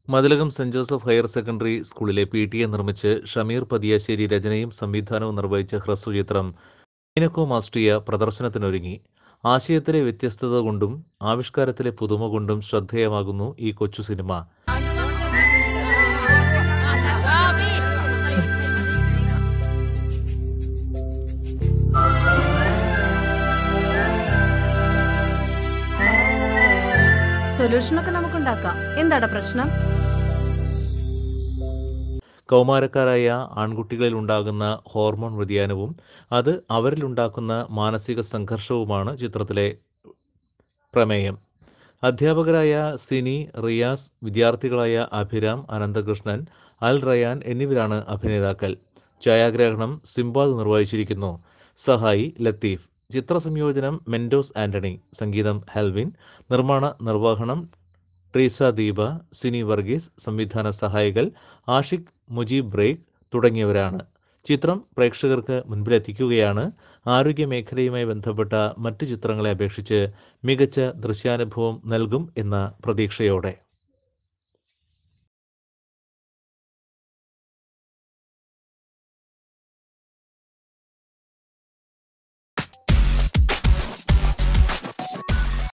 Mathilakam saint Joseph higher secondary സ്കൂളിലെ P T A നിർമ്മിച്ച് ഷമീർ പതിയാശ്ശേരി രചനയും സംവിധാനവും നിർവഹിച്ച ഹ്രസ്വചിത്രം മീനക്കോ മാസ്ട്രിയ പ്രദർശനത്തിനൊരുങ്ങി ആശയത്തിലെ വ്യത്യസ്തത കൊണ്ടും ആവിഷ്കാരത്തിലെ പുതുമ കൊണ്ടും ശ്രദ്ധേയമാകുന്നു ഈ കൊച്ചു സിനിമ സൊല്യൂഷനൊക്കെ നമുക്കുണ്ടാക്കാം എന്താടാ പ്രശ്നം കൗമാരക്കാരായ ആൺകുട്ടികളിൽ ഉണ്ടാകുന്ന ഹോർമോൺ വ്യതിയാനവും അത് അവരിലുണ്ടാക്കുന്ന മാനസിക സംഘർഷവുമാണ് ചിത്രത്തിലെ പ്രമേയം അധ്യാപകരായ സിനി റിയാസ് വിദ്യാർത്ഥികളായ അഭിരാം അനന്തകൃഷ്ണൻ അൽ റയാൻ എന്നിവരാണ് അഭിനേതാക്കൾ ഛായാഗ്രഹണം സിംബാദ് നിർവഹിച്ചിരിക്കുന്നു സഹായി ലത്തീഫ് ചിത്രസംയോജനം മെൻഡോസ് ആന്റണി സംഗീതം ഹെൽവിൻ നിർമ്മാണ നിർവഹണം ട്രീസ ദീപ സിനി വർഗീസ് സംവിധാന സഹായികൾ ആഷിഖ് മുജീബ് ബ്രേക്ക് തുടങ്ങിയവരാണ് ചിത്രം പ്രേക്ഷകർക്ക് മുൻപിലെത്തിക്കുകയാണ് ആരോഗ്യ മേഖലയുമായി ബന്ധപ്പെട്ട മറ്റു ചിത്രങ്ങളെ അപേക്ഷിച്ച് മികച്ച ദൃശ്യാനുഭവം നൽകും എന്ന പ്രതീക്ഷയോടെ